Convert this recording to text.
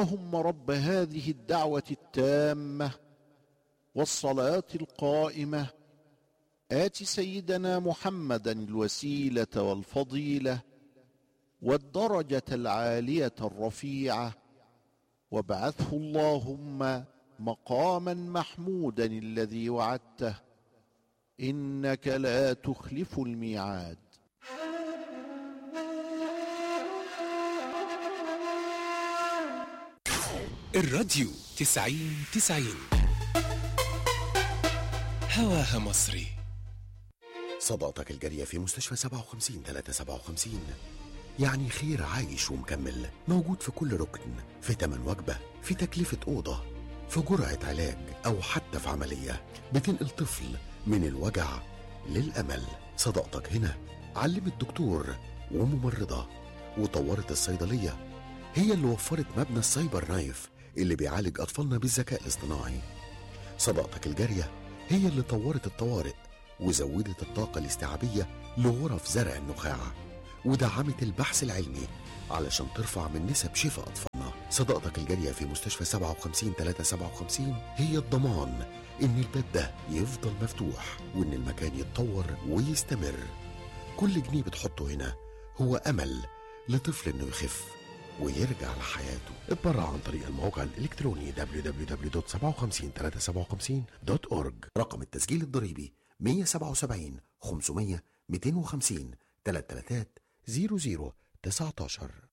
اللهم رب هذه الدعوه التامه والصلاه القائمه ات سيدنا محمدا الوسيله والفضيله والدرجه العاليه الرفيعه وابعثه اللهم مقاما محمودا الذي وعدته انك لا تخلف الميعاد الراديو تسعين تسعين هواها مصري صداقتك الجارية في مستشفى 57 357 يعني خير عايش ومكمل موجود في كل ركن في تمن وجبة في تكلفة أوضة في جرعة علاج أو حتى في عملية بتنقل طفل من الوجع للأمل صداقتك هنا علمت دكتور وممرضة وطورت الصيدلية هي اللي وفرت مبنى السايبر نايف اللي بيعالج أطفالنا بالذكاء الاصطناعي صداقتك الجارية هي اللي طورت الطوارئ وزودت الطاقة الاستيعابية لغرف زرع النخاع ودعمت البحث العلمي علشان ترفع من نسب شفاء أطفالنا صداقتك الجارية في مستشفى 57 357 هي الضمان إن الباب ده يفضل مفتوح وإن المكان يتطور ويستمر كل جنيه بتحطه هنا هو أمل لطفل إنه يخف ويرجع لحياته اتبرع عن طريق الموقع الإلكتروني www.57357.org رقم التسجيل الضريبي 177 500 250 333 00 19